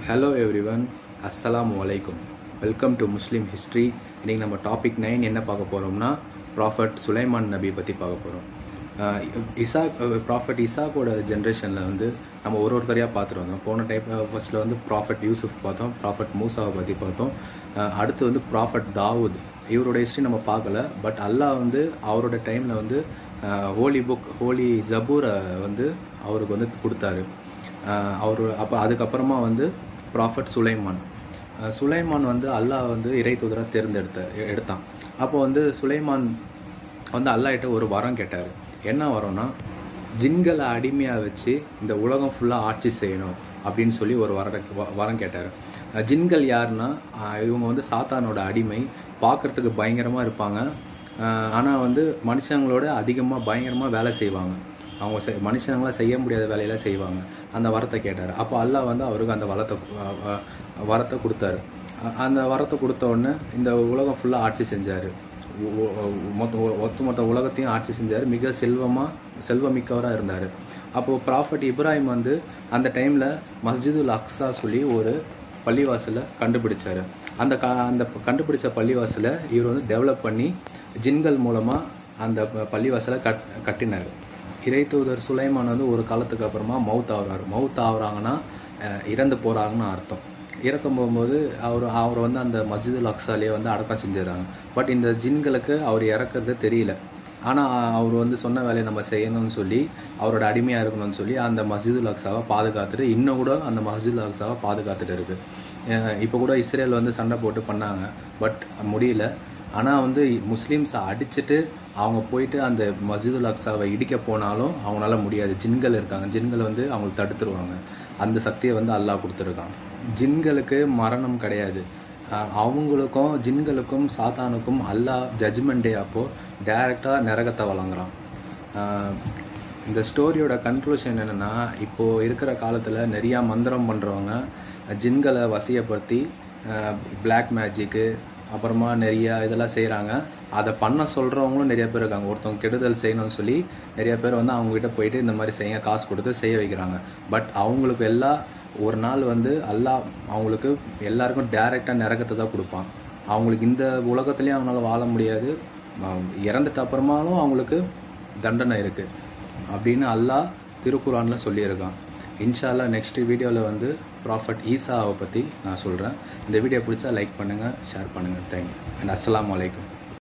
hello everyone அஸ்ஸலாமு அலைக்கும் welcome to Muslim history இன்றைக்கி நம்ம டாபிக் நைன் என்ன பார்க்க போகிறோம்னா ப்ராஃபட் சுலைமான் நபி பற்றி பார்க்க போகிறோம் இசாக் ப்ராஃபட் இசாக்கோட ஜென்ரேஷனில் வந்து நம்ம ஒரு ஒருத்தரையாக பார்த்துட்டு வந்தோம் போன டைப் ஃபஸ்ட்டில் வந்து ப்ராஃபட் யூசுஃப் பார்த்தோம் ப்ராஃபட் மூசாவை பற்றி பார்த்தோம் அஹ் அடுத்து வந்து ப்ராஃபட் தாவூத் இவரோட ஹிஸ்ட்ரி நம்ம பார்க்கல பட் அல்லாஹ் வந்து அவரோட டைமில் வந்து ஹோலி புக் ஹோலி ஜபூரை வந்து அவருக்கு வந்து கொடுத்தாரு அஹ் அவரு அப்போ அதுக்கப்புறமா வந்து ப்ராஃபட் சுலைமான் அஹ் சுலைமான் வந்து அல்லாஹ் வந்து இறை தூதராக தேர்ந்தெடுத்த எ- எடுத்தான் அப்போ வந்து சுலைமான் வந்து அல்லாஹ்கிட்ட ஒரு வரம் கேட்டார் என்ன வரம்னா ஜின்களை அடிமையாக வச்சு இந்த உலகம் ஃபுல்லாக ஆட்சி செய்யணும் அப்படின்னு சொல்லி ஒரு வர வ- வரம் கேட்டார் அஹ் ஜின்கள் யாருன்னா அஹ் இவங்க வந்து சாத்தானோட அடிமை பார்க்கறதுக்கு பயங்கரமாக இருப்பாங்க ஆனால் வந்து மனுஷங்களோட அதிகமாக பயங்கரமாக வேலை செய்வாங்க அவங்க செ- மனுஷங்களாம் செய்ய முடியாத வேலையெல்லாம் செய்வாங்க அந்த வரத்தை கேட்டார் அப்போ அல்லாஹ் வந்து அவருக்கு அந்த வரத்தை அஹ், அஹ், வரத்தை கொடுத்தாரு அ- அந்த வரத்தை கொடுத்த உடனே இந்த உலகம் ஃபுல்லாக ஆட்சி செஞ்சார் மொத்த ஒத்து மொத்த உலகத்தையும் ஆட்சி செஞ்சார் மிக செல்வமாக செல்வமிக்கவராக இருந்தார் அப்போது ப்ராஃபட் இப்ராஹிம் வந்து அந்த டைமில் மஸ்ஜிதுல் அக்ஸா சொல்லி ஒரு பள்ளிவாசலை கண்டுபிடிச்சாரு அந்த க அந்த ப- கண்டுபிடிச்ச பள்ளிவாசலை இவர் வந்து டெவலப் பண்ணி ஜின்கள் மூலமாக அந்த ப- பள்ளிவாசலை கட் கட்டினார் இறை தூதர் சுலைமான் வந்து ஒரு காலத்துக்கு அப்புறமா மவுத் ஆகுறாரு மவுத் ஆகுறாங்கன்னா அஹ், இறந்து போகிறாங்கன்னு அர்த்தம் இறக்கும் போகும்போது அவர் அவர் வந்து அந்த மஸ்ஜிதுல் அக்ஸாலேயே வந்து அடக்கம் செஞ்சிடறாங்க பட் இந்த ஜின்களுக்கு அவர் இறக்குறது தெரியல ஆனால் அவர் வந்து சொன்ன வேலையை நம்ம செய்யணும்னு சொல்லி அவரோட அடிமையாக இருக்கணும்னு சொல்லி அந்த மஸ்ஜிதுல் அக்ஸாவை பாதுகாத்துட்டு இன்னும் கூட அந்த மஸ்ஜிதுல் அக்ஸாவை பாதுகாத்துட்டு இருக்கு இப்போ கூட இஸ்ரேல் வந்து சண்டை போட்டு பண்ணாங்க பட் முடியல ஆனால் வந்து முஸ்லீம்ஸை அடிச்சுட்டு அவங்க போயிட்டு அந்த மஸ்ஜிதுல் அக்ஸாவை இடிக்க போனாலும் அவங்களால முடியாது ஜின்கள் இருக்காங்க ஜின்கள் வந்து அவங்களுக்கு தடுத்துருவாங்க அந்த சக்தியை வந்து அல்லாஹ் கொடுத்துருக்கான் ஜின்களுக்கு மரணம் கிடையாது அஹ் அவங்களுக்கும் ஜின்களுக்கும் சாத்தானுக்கும் அல்லாஹ் ஜட்ஜ்மெண்ட் டே அப்போது டைரெக்டாக நரகத்தை வழங்குறான் அஹ் இந்த ஸ்டோரியோட கன்க்ளூஷன் என்னென்னா இப்போது இருக்கிற காலத்தில் நிறையா மந்திரம் பண்ணுறவங்க ஜின்களை வசியப்படுத்தி பிளாக் மேஜிக்கு அப்புறமா நிறையா இதெல்லாம் செய்கிறாங்க அதை பண்ண சொல்கிறவங்களும் நிறைய பேர் இருக்காங்க ஒருத்தவங்க கெடுதல் செய்யணும்னு சொல்லி நிறைய பேர் வந்து அவங்ககிட்ட போயிட்டு இந்த மாதிரி செய்ய காசு கொடுத்து செய்ய வைக்கிறாங்க பட் அவங்களுக்கு எல்லாம் ஒரு நாள் வந்து அல்லாஹ் அவங்களுக்கு எல்லாருக்கும் டைரெக்டாக நரகத்தை தான் கொடுப்பான் அவங்களுக்கு இந்த உலகத்துலேயும் அவங்களால வாழ முடியாது அஹ் இறந்துட்ட அப்புறமாலும் அவங்களுக்கு தண்டனை இருக்குது அப்படின்னு அல்லாஹ் திருக்குறானில் சொல்லியிருக்கான் இன்ஷால்லா நெக்ஸ்ட் வீடியோவில் வந்து ப்ராஃபட் ஈசாவை பற்றி நான் சொல்கிறேன் இந்த வீடியோ பிடிச்சா லைக் பண்ணுங்கள் ஷேர் பண்ணுங்கள் தேங்க்யூ அண்ட் அஸ்ஸலாமு அலைக்கும்